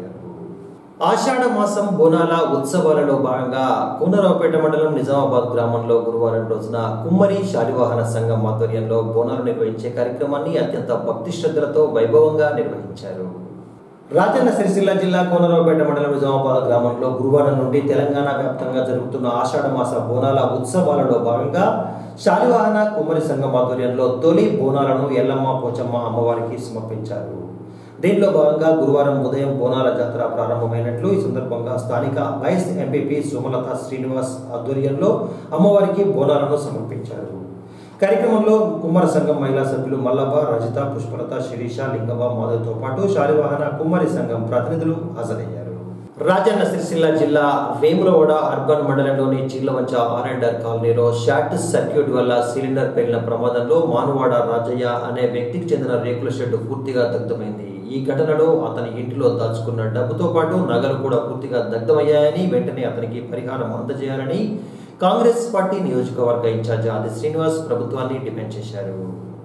ఆషాఢ మాసం బోనాల ఉత్సవాలలో భాగంగా కూనరావుపేట మండలం నిజామాబాద్ గ్రామంలో గురువారం రోజున కుమ్మరి శాలివాహన సంఘం ఆధ్వర్యంలో బోనాలు నిర్వహించే కార్యక్రమాన్ని అత్యంత భక్తి శ్రద్ధలతో వైభవంగా నిర్వహించారు రాజన్న సిరిసిల్ల జిల్లా కోనరావుపేట మండలం నిజామాబాద్ గ్రామంలో గురువారం నుండి తెలంగాణ వ్యాప్తంగా జరుగుతున్న ఆషాఢ మాస బోనాల ఉత్సవాలలో భాగంగా శాలివాహన కుమ్మరి సంఘం ఆధ్వర్యంలో తొలి బోనాలను ఎల్లమ్మ పోచమ్మ అమ్మవారికి సమర్పించారు దీనిలో భాగంగా గురువారం ఉదయం బోనాల జాతర ప్రారంభమైనట్లు ఈ సందర్భంగా స్థానిక వైస్ ఎంపీపీ సుమలత శ్రీనివాస్ ఆధ్వర్యంలో అమ్మవారికి బోనాలను సమర్పించారు కార్యక్రమంలో కుమ్మర సంఘం మహిళా సభ్యులు మల్లవ్వ రజిత పుష్పలత శిరీష లింగవ్వ మాధవ్తో పాటు శాలివాహన కుమ్మరి సంఘం ప్రతినిధులు హాజరయ్యారు రాజన్న సిరిసిల్ల జిల్లా వేములవాడ అర్బన్ మండలంలోని చిల్లవంచ ఆరెండర్ కాలనీలో షార్ట్ సర్క్యూట్ వల్ల సిలిండర్ పేలిన ప్రమాదంలో మానువాడ రాజయ్య అనే వ్యక్తికి చెందిన రేకుల షెడ్ పూర్తిగా దగ్ధమైంది ఈ ఘటనలో అతని ఇంటిలో దాచుకున్న డబ్బుతో పాటు నగలు కూడా పూర్తిగా దగ్ధమయ్యాయని వెంటనే అతనికి పరిహారం అందజేయాలని కాంగ్రెస్ పార్టీ నియోజకవర్గ ఇన్ఛార్జ్ ఆది శ్రీనివాస్ ప్రభుత్వాన్ని డిమాండ్ చేశారు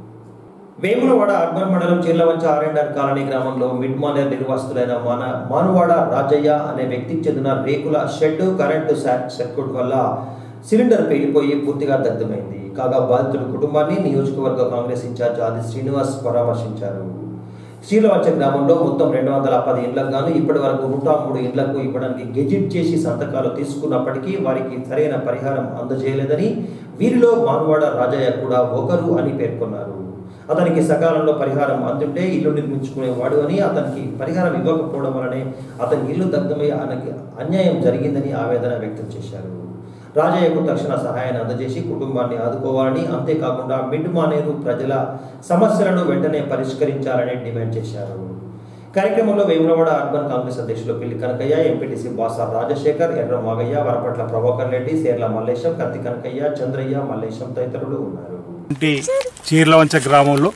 వేములవాడ అర్బన్ మండలం చిర్లవంచ ఆర్ఎండ్ఆర్ కాలనీ గ్రామంలో మిడ్ మానేర్ నిర్వాసితులైన మాన మానువాడ రాజయ్య అనే వ్యక్తికి చెందిన రేకుల షెడ్ కరెంటు శాక్ సర్క్యూట్ వల్ల సిలిండర్ పేలిపోయి పూర్తిగా దగ్ధమైంది కాగా బాధితుల కుటుంబాన్ని నియోజకవర్గ కాంగ్రెస్ ఇన్ఛార్జ్ ఆది శ్రీనివాస్ పరామర్శించారు శ్రీలవంచ గ్రామంలో మొత్తం రెండు వందల పది ఇండ్లకు గాను ఇప్పటి వరకు నూట మూడు ఇండ్లకు ఇవ్వడానికి గెజిట్ చేసి సంతకాలు తీసుకున్నప్పటికీ వారికి సరైన పరిహారం అందజేయలేదని వీరిలో మాన్వాడ రాజయ్య కూడా ఒకరు అని పేర్కొన్నారు అతనికి సకాలంలో పరిహారం అందుంటే ఇల్లు నిర్మించుకునేవాడు అని అతనికి పరిహారం ఇవ్వకపోవడం వలనే అతని ఇల్లు దగ్ధమై ఆయనకి అన్యాయం జరిగిందని ఆవేదన వ్యక్తం చేశారు రాజయ్యకు తక్షణ సహాయాన్ని అందజేసి కుటుంబాన్ని ఆదుకోవాలని అంతేకాకుండా మిడ్ మానేరు ప్రజల సమస్యలను వెంటనే పరిష్కరించాలని డిమాండ్ చేశారు కార్యక్రమంలో వేములవాడ అర్బన్ కాంగ్రెస్ అధ్యక్షులు పిల్లి కనకయ్య ఎంపీటీసీ బాసా రాజశేఖర్ ఎర్ర మాగయ్య వరపట్ల ప్రభాకర్ రెడ్డి సేర్ల మల్లేశం కత్తి కనకయ్య చంద్రయ్య మల్లేశం తదితరులు ఉన్నారు ఇంటి చీర్లవంచ గ్రామంలో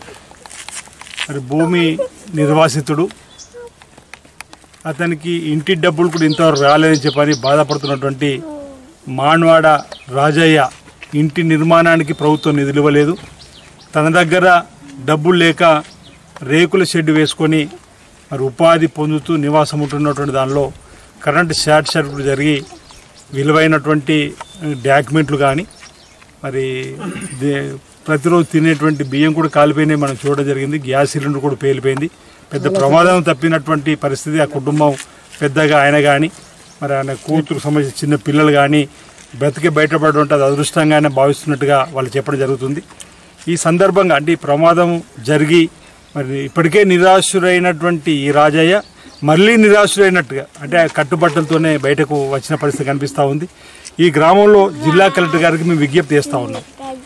మరి భూమి నిర్వాసితుడు అతనికి ఇంటి డబ్బులు కూడా ఇంతవరకు రాలేదని చెప్పని బాధపడుతున్నటువంటి మాన్వాడ రాజయ్య ఇంటి నిర్మాణానికి ప్రభుత్వం నిధులు ఇవ్వలేదు తన దగ్గర డబ్బులు లేక రేకుల షెడ్ వేసుకొని మరి ఉపాధి పొందుతూ నివాసం ఉంటున్నటువంటి దానిలో కరెంటు షార్ట్ సర్క్యూట్ జరిగి విలువైనటువంటి డాక్యుమెంట్లు కానీ మరి దే- ప్రతిరోజు తినేటువంటి బియ్యం కూడా కాలిపోయినాయి మనం చూడడం జరిగింది గ్యాస్ సిలిండర్ కూడా పేలిపోయింది పెద్ద ప్రమాదం తప్పినటువంటి పరిస్థితి ఆ కుటుంబం పెద్దగా ఆయన కానీ మరి ఆయన కూతురు సంబంధించిన చిన్న పిల్లలు కానీ బ్రతికే బయటపడడం అది అదృష్టంగానే భావిస్తున్నట్టుగా వాళ్ళు చెప్పడం జరుగుతుంది ఈ సందర్భంగా అంటే ఈ ప్రమాదం జరిగి మరి ఇప్పటికే నిరాశురైనటువంటి ఈ రాజయ్య మళ్ళీ నిరాశురైనట్టుగా అంటే ఆ కట్టుబట్టలతోనే బయటకు వచ్చిన పరిస్థితి కనిపిస్తూ ఉంది ఈ గ్రామంలో జిల్లా కలెక్టర్ గారికి మేము విజ్ఞప్తి చేస్తూ ఉన్నాం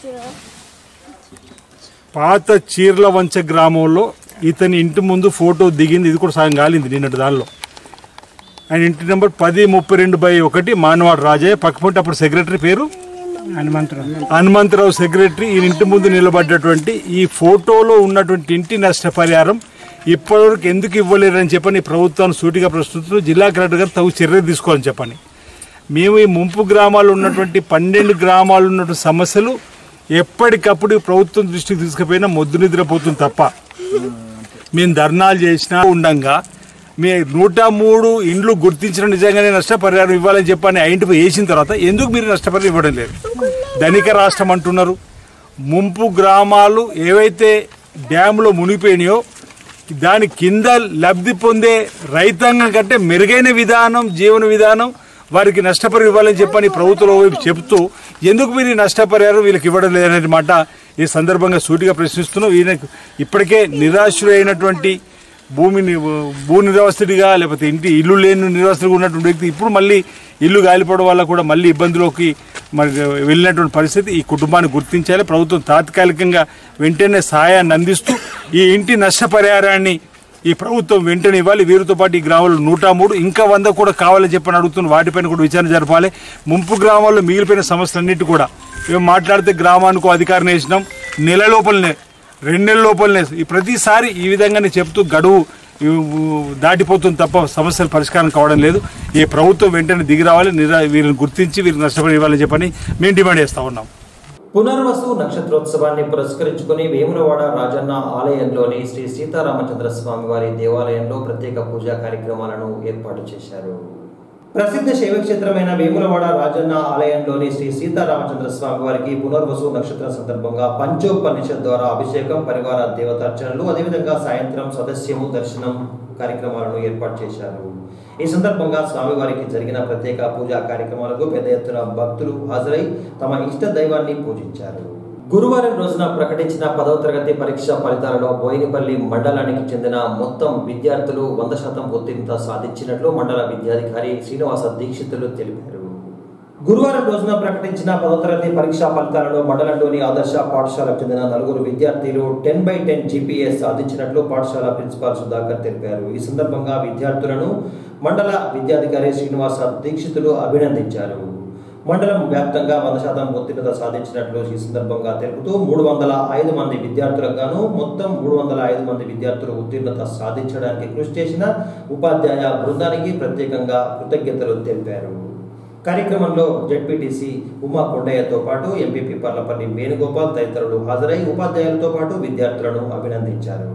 పాత చీర్ల వంచ గ్రామంలో ఇతని ఇంటి ముందు ఫోటో దిగింది ఇది కూడా సగం కాలింది నిన్నటి దానిలో ఆయన ఇంటి నెంబర్ పది ముప్పై రెండు బై ఒకటి మానవాడు రాజయ్య పక్కపొంటి అప్పుడు సెక్రటరీ పేరు హనుమంతరావు హనుమంతరావు సెక్రటరీ ఈ ఇంటి ముందు నిలబడ్డటువంటి ఈ ఫోటోలో ఉన్నటువంటి ఇంటి నష్టపరిహారం ఇప్పటివరకు ఎందుకు ఇవ్వలేరని చెప్పని ప్రభుత్వాన్ని సూటిగా ప్రశ్నిస్తూ జిల్లా కలెక్టర్ గారు తగు చర్య తీసుకోవాలని చెప్పని మేము ఈ ముంపు గ్రామాలు ఉన్నటువంటి పన్నెండు గ్రామాలు ఉన్నటువంటి సమస్యలు ఎప్పటికప్పుడు ప్రభుత్వం దృష్టికి తీసుకుపోయినా మొద్దు నిద్రపోతుంది తప్ప మేము ధర్నాలు చేసినా ఉండంగా మీ నూట మూడు ఇండ్లు గుర్తించిన నిజంగానే నష్టపరిహారం ఇవ్వాలని చెప్పని ఐడెంటిఫై చేసిన తర్వాత ఎందుకు మీరు నష్టపరిహారం ఇవ్వడం లేదు ధనిక రాష్ట్రం అంటున్నారు ముంపు గ్రామాలు ఏవైతే డ్యాములో మునిగిపోయినాయో దాని కింద లబ్ధి పొందే రైతాంగం కంటే మెరుగైన విధానం జీవన విధానం వారికి నష్టపరిహారం ఇవ్వాలని చెప్పని ప్రభుత్వం వైపు చెబుతూ ఎందుకు మీరు ఈ నష్టపరిహారం వీళ్ళకి ఇవ్వడం లేదనే మాట ఈ సందర్భంగా సూటిగా ప్రశ్నిస్తున్నాం ఈయన ఇప్పటికే నిరాశ్రుడైనటువంటి భూమిని భూ నిర్వస్తుడిగా లేకపోతే ఇంటి ఇల్లు లేని నిర్వస్తుడిగా ఉన్నటువంటి వ్యక్తి ఇప్పుడు మళ్ళీ ఇల్లు గాలిపోవడం వల్ల కూడా మళ్ళీ ఇబ్బందులోకి మరి వెళ్ళినటువంటి పరిస్థితి ఈ కుటుంబాన్ని గుర్తించాలి ప్రభుత్వం తాత్కాలికంగా వెంటనే సహాయాన్ని అందిస్తూ ఈ ఇంటి నష్టపరిహారాన్ని ఈ ప్రభుత్వం వెంటనే ఇవ్వాలి వీరితో పాటు ఈ గ్రామాల్లో నూట మూడు ఇంకా వంద కూడా కావాలని చెప్పని అడుగుతున్న వాటిపైన కూడా విచారణ జరపాలి ముంపు గ్రామాల్లో మిగిలిపోయిన సమస్యలన్నిటి కూడా మేము మాట్లాడితే గ్రామానికి అధికారం వేసినాం నెల లోపలనే రెండు నెలల లోపలనే ఈ ప్రతిసారి ఈ విధంగానే చెప్తూ గడువు ఈ దాటిపోతుంది తప్ప సమస్యల పరిష్కారం కావడం లేదు ఈ ప్రభుత్వం వెంటనే దిగి రావాలి నిరా వీరిని గుర్తించి వీరికి నష్టపడి ఇవ్వాలని చెప్పని మేము డిమాండ్ చేస్తా ఉన్నాం పునర్వసు నక్షత్రోత్సవాన్ని పురస్కరించుకుని వేములవాడ రాజన్న ఆలయంలోని శ్రీ సీతారామచంద్ర స్వామి వారి దేవాలయంలో ప్రత్యేక పూజా కార్యక్రమాలను ఏర్పాటు చేశారు ప్రసిద్ధ శైవక్షేత్రమైన వేములవాడ రాజన్న ఆలయంలోని శ్రీ సీతారామచంద్ర స్వామి వారికి పునర్వసు నక్షత్ర సందర్భంగా పంచోపనిషత్ ద్వారా అభిషేకం పరివార దేవతార్చనలు అదేవిధంగా సాయంత్రం సదస్యము దర్శనం కార్యక్రమాలను ఏర్పాటు చేశారు ఈ సందర్భంగా స్వామివారికి జరిగిన ప్రత్యేక పూజా కార్యక్రమాలకు పెద్ద ఎత్తున భక్తులు హాజరై తమ ఇష్ట దైవాన్ని పూజించారు గురువారం రోజున ప్రకటించిన పదవ తరగతి పరీక్ష ఫలితాలలో బోయినపల్లి మండలానికి చెందిన మొత్తం విద్యార్థులు వంద శాతం ఉత్తీర్ణత సాధించినట్లు మండల విద్యాధికారి శ్రీనివాస దీక్షితులు తెలిపారు గురువారం రోజున ప్రకటించిన పదవ తరగతి పరీక్షా ఫలితాలలో మండలంలోని ఆదర్శ పాఠశాలకు చెందిన నలుగురు విద్యార్థులు టెన్ బై టెన్ జీపీఎస్ సాధించినట్లు పాఠశాల ప్రిన్సిపాల్ సుధాకర్ తెలిపారు ఈ సందర్భంగా విద్యార్థులను మండల విద్యాధికారి శ్రీనివాస దీక్షితులు అభినందించారు మండలం వ్యాప్తంగా వంద శాతం ఉత్తీర్ణత సాధించినట్లు ఈ సందర్భంగా తెలుపుతూ మూడు వందల ఐదు మంది విద్యార్థులకు గాను మొత్తం మూడు వందల ఐదు మంది విద్యార్థులు ఉత్తీర్ణత సాధించడానికి కృషి చేసిన ఉపాధ్యాయ బృందానికి ప్రత్యేకంగా కృతజ్ఞతలు తెలిపారు కార్యక్రమంలో జడ్పీటీసీ ఉమా కొండయ్యతో పాటు ఎంపీపీ పర్లపల్లి వేణుగోపాల్ తదితరులు హాజరై ఉపాధ్యాయులతో పాటు విద్యార్థులను అభినందించారు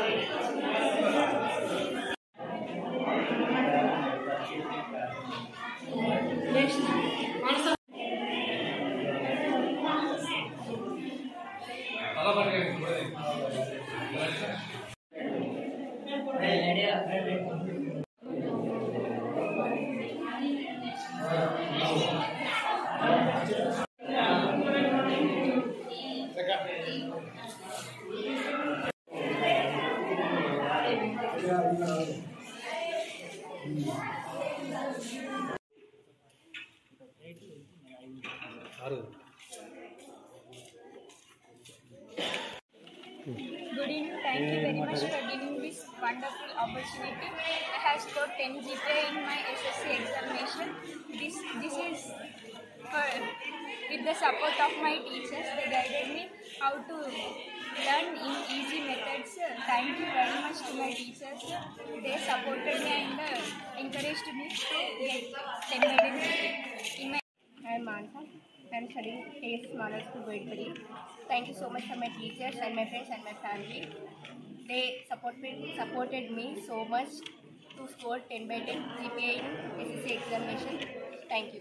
Good evening. Thank you very much for giving this wonderful opportunity. I have scored 10 GPA in my SSC examination. This this is for with the support of my teachers. They guided me how to learn in easy methods. Thank you very much to my teachers. They supported me and uh, encouraged me to get 10 by 10 GPA. In my I am Mansa. I am studying AS Model School Boydpuri. Thank you so much for my teachers and my friends and my family. They support me, supported me so much to score 10 by 10 GPA in SSC examination. Thank you.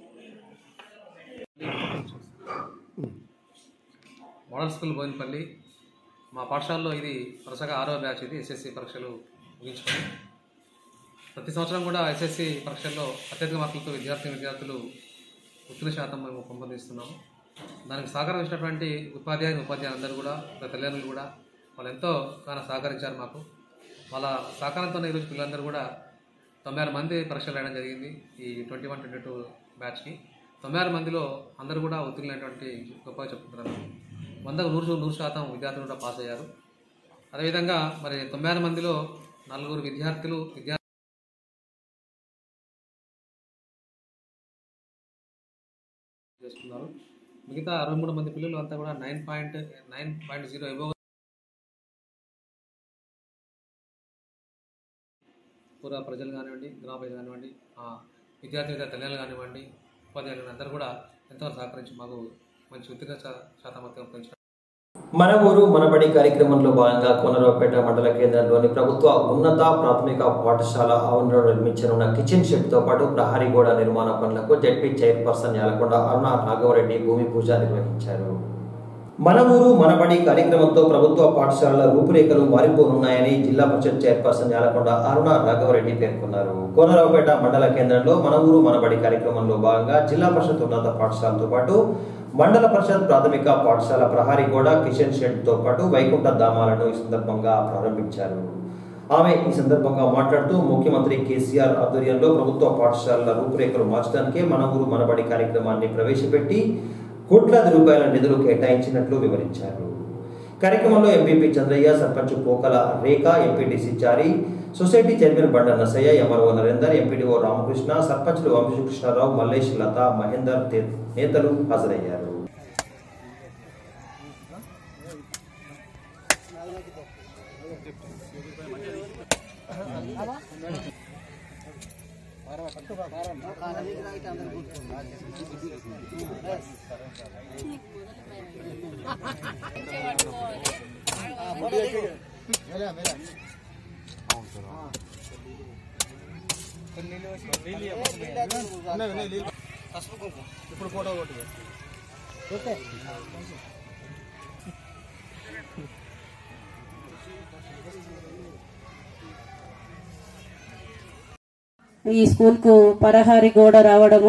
Model school Boinapalli మా పాఠశాలలో ఇది వరుసగా ఆరో batch ఇది SSC పరీక్షలు ముగించుకొని ప్రతి సంవత్సరం కూడా ఎస్ఎస్సి పరీక్షల్లో అత్యధిక మార్కులతో విద్యార్థి విద్యార్థులు ఉత్తీర్ణ శాతం మేము పెంపొందిస్తున్నాము దానికి సహకారం ఇచ్చినటువంటి ఉపాధ్యాయులు ఉపాధ్యాయులు అందరూ కూడా వాళ్ళ తల్లిదండ్రులు కూడా వాళ్ళు ఎంతో చాలా సహకరించారు మాకు వాళ్ళ సహకారంతో ఈరోజు పిల్లలందరూ కూడా తొంభై ఆరు మంది పరీక్షలు రాయడం జరిగింది ఈ ట్వంటీ వన్ ట్వంటీ టూ బ్యాచ్కి తొంభై ఆరు మందిలో అందరూ కూడా ఉత్తీర్ణులైనటువంటి గొప్పగా చెప్పుకుంటున్నాను వందకు నూరు నూరు శాతం విద్యార్థులు కూడా పాస్ అయ్యారు అదేవిధంగా మరి తొంభై ఆరు మందిలో నలుగురు విద్యార్థులు విద్యా చేస్తున్నారు మిగతా అరవై మూడు మంది పిల్లలు అంతా కూడా nine point nine point zero above పూర్వ ప్రజలు కానివ్వండి గ్రామ ప్రజలు కానివ్వండి ఆ విద్యార్థి విద్యార్థి తల్లిదండ్రులు కానివ్వండి ఉపాధ్యాయులు అందరూ కూడా ఎంతో సహకరించి మాకు మంచి ఉత్తీర్ణ శా- శాతం మొత్తం పెంచడం మన ఊరు మనబడి కార్యక్రమంలో భాగంగా కోనరావుపేట మండల కేంద్రంలోని ప్రభుత్వ ఉన్నత ప్రాథమిక పాఠశాల ఆవరణలో నిర్మించనున్న కిచెన్ షెడ్ తో పాటు ప్రహరీ గోడ నిర్మాణ పనులకు జడ్పీ చైర్పర్సన్ యాలకొండ అరుణ రాఘవరెడ్డి భూమి పూజ నిర్వహించారు మన ఊరు మనబడి కార్యక్రమంతో ప్రభుత్వ పాఠశాలల రూపురేఖలు మారిపోనున్నాయని జిల్లా పరిషత్ చైర్పర్సన్ యాలకొండ అరుణ రాఘవరెడ్డి పేర్కొన్నారు కోనరావుపేట మండల కేంద్రంలో మన ఊరు మనబడి కార్యక్రమంలో భాగంగా జిల్లా పరిషత్ ఉన్నత పాఠశాలతో పాటు మండల పరిషత్ ప్రాథమిక పాఠశాల ప్రహారీ గోడ కిచెన్ షెడ్ తో పాటు వైకుంఠ ధామాలను ఈ సందర్భంగా ప్రారంభించారు ఆమె ఈ సందర్భంగా మాట్లాడుతూ ముఖ్యమంత్రి కేసీఆర్ ఆధ్వర్యంలో ప్రభుత్వ పాఠశాలల రూపురేఖలు మార్చడానికే మన ఊరు మనబడి కార్యక్రమాన్ని ప్రవేశపెట్టి కోట్లాది రూపాయల నిధులు కేటాయించినట్లు వివరించారు కార్యక్రమంలో MPP Chandraiah sarpanch Pokala Rekha MPTC Chari society chairman Banda Nasaiah MRO Narender MPDO Ramakrishna సర్పంచ్లు వంశకృష్ణారావు మల్లేష్ లత మహేందర్ తే- నేతలు హాజరయ్యారు ఇప్పుడు ఫోటో కొట్టు ఓకే ఈ స్కూల్కు పరహారి గోడ రావడము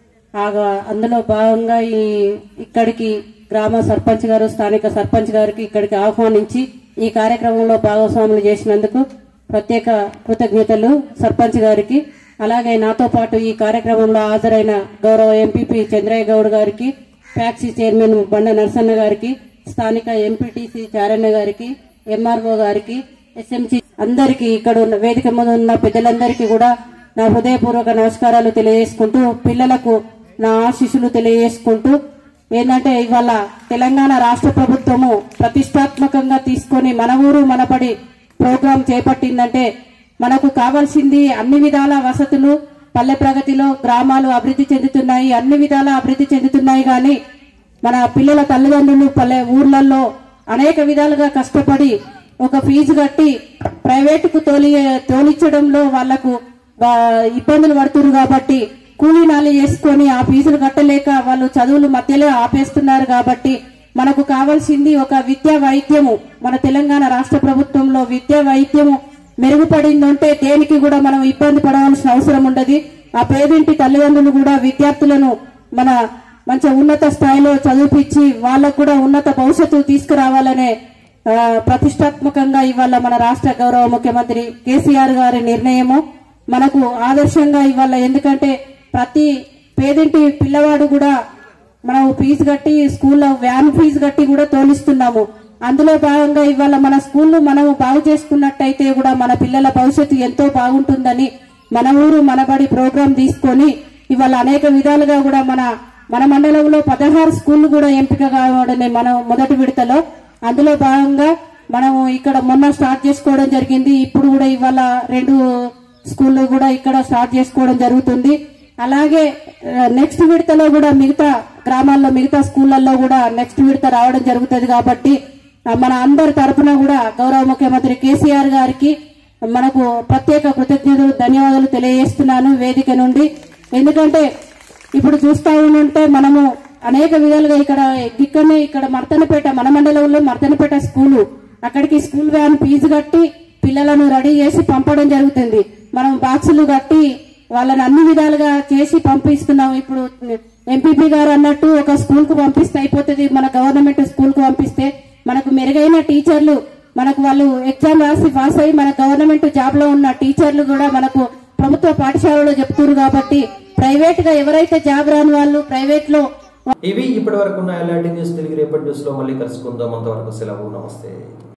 ఆగా అందులో భాగంగా ఈ ఇక్కడికి గ్రామ సర్పంచ్ గారు స్థానిక సర్పంచ్ గారికి ఇక్కడికి ఆహ్వానించి ఈ కార్యక్రమంలో భాగస్వాములు చేసినందుకు ప్రత్యేక కృతజ్ఞతలు సర్పంచ్ గారికి అలాగే నాతో పాటు ఈ కార్యక్రమంలో హాజరైన గౌరవ ఎంపీపీ చంద్రయ్య గౌడ్ గారికి ఫ్యాక్సీ చైర్మన్ బండ నరసన్న గారికి స్థానిక ఎంపీటీసీ చారಣ್య గారికి ఎంఆర్ఓ గారికి ఎస్ఎంసి అందరికీ ఇక్కడ ఉన్న వేదిక మీద ఉన్న పెద్దలందరికీ కూడా నా హృదయపూర్వక నమస్కారాలు తెలియజేసుకుంటూ పిల్లలకు నా ఆశీస్సులు తెలియజేసుకుంటూ ఏంటంటే ఇవాళ తెలంగాణ రాష్ట్ర ప్రభుత్వము ప్రతిష్టాత్మకంగా తీసుకొని మన ఊరు మనపడి ప్రోగ్రాం చేపట్టిందంటే మనకు కావాల్సింది అన్ని విధాల వసతులు పల్లె ప్రగతిలో గ్రామాలు అభివృద్ధి చెందుతున్నాయి అన్ని విధాల అభివృద్ధి చెందుతున్నాయి కానీ మన పిల్లల తల్లిదండ్రులు పల్లె ఊర్లలో అనేక విధాలుగా కష్టపడి ఒక ఫీజు కట్టి ప్రైవేటుకు తోలి తోలించడంలో వాళ్లకు ఇబ్బందులు పడుతున్నారు కాబట్టి కూలీ నాలి చేసుకొని ఆ ఫీజులు కట్టలేక వాళ్ళు చదువులు మధ్యలో ఆపేస్తున్నారు కాబట్టి మనకు కావాల్సింది ఒక విద్యా వైద్యము మన తెలంగాణ రాష్ట్ర ప్రభుత్వంలో విద్యా వైద్యము మెరుగుపడిందంటే దేనికి కూడా మనం ఇబ్బంది పడవలసిన అవసరం ఉండదు ఆ పేదింటి తల్లిదండ్రులు కూడా విద్యార్థులను మన మంచి ఉన్నత స్థాయిలో చదివిపించి వాళ్ళకు కూడా ఉన్నత భవిష్యత్తు తీసుకురావాలనే ఆ, ప్రతిష్టాత్మకంగా ఇవాళ మన రాష్ట్ర గౌరవ ముఖ్యమంత్రి కేసీఆర్ గారి నిర్ణయము మనకు ఆదర్శంగా ఇవాళ ఎందుకంటే ప్రతి పేదింటి పిల్లవాడు కూడా మనం ఫీజు కట్టి స్కూల్లో వ్యాన్ ఫీజు కట్టి కూడా తోలిస్తున్నాము అందులో భాగంగా ఇవాళ మన స్కూల్ మనం బాగు చేసుకున్నట్టయితే కూడా మన పిల్లల భవిష్యత్తు ఎంతో బాగుంటుందని మన ఊరు మనబడి ప్రోగ్రాం తీసుకొని ఇవాళ అనేక విధాలుగా కూడా మన మన మండలంలో పదహారు స్కూళ్లు కూడా ఎంపిక కావడమే మన మొదటి విడతలో అందులో భాగంగా మనము ఇక్కడ మొన్న స్టార్ట్ చేసుకోవడం జరిగింది ఇప్పుడు కూడా ఇవాళ రెండు స్కూళ్ళు కూడా ఇక్కడ స్టార్ట్ చేసుకోవడం జరుగుతుంది అలాగే నెక్స్ట్ విడతలో కూడా మిగతా గ్రామాల్లో మిగతా స్కూళ్ళల్లో కూడా నెక్స్ట్ విడత రావడం జరుగుతుంది కాబట్టి ఆ, మన అందరి తరపున కూడా గౌరవ ముఖ్యమంత్రి కేసీఆర్ గారికి మనకు ప్రత్యేక కృతజ్ఞతలు ధన్యవాదాలు తెలియజేస్తున్నాను వేదిక నుండి ఎందుకంటే ఇప్పుడు చూస్తా ఉంటే మనము అనేక విధాలుగా ఇక్కడ ఇక్కడనే ఇక్కడ మర్తనపేట మన మండలంలో మర్తనపేట స్కూలు అక్కడికి స్కూల్ వ్యాన్ ఫీజు కట్టి పిల్లలను రెడీ చేసి పంపడం జరుగుతుంది మనం బాక్సులు కట్టి వాళ్ళని అన్ని విధాలుగా చేసి పంపిస్తున్నాం ఇప్పుడు ఎంపీపీ గారు అన్నట్టు ఒక స్కూల్ కు పంపిస్తే అయిపోతుంది మన గవర్నమెంట్ స్కూల్ కు పంపిస్తే మనకు మెరుగైన టీచర్లు మనకు వాళ్ళు ఎగ్జామ్ రాసి పాస్ అయ్యి మన గవర్నమెంట్ జాబ్ లో ఉన్న టీచర్లు కూడా మనకు ప్రభుత్వ పాఠశాలలో చెప్తున్నారు కాబట్టి ప్రైవేట్ గా ఎవరైతే జాబ్ రాని వాళ్ళు ప్రైవేట్ లో ఇవి ఇప్పటి వరకు ఉన్న ఎలాంటి న్యూస్ తిరిగి రేపటి న్యూస్ లో మళ్ళీ కలుసుకుందాం అంతవరకు సెలవు నమస్తే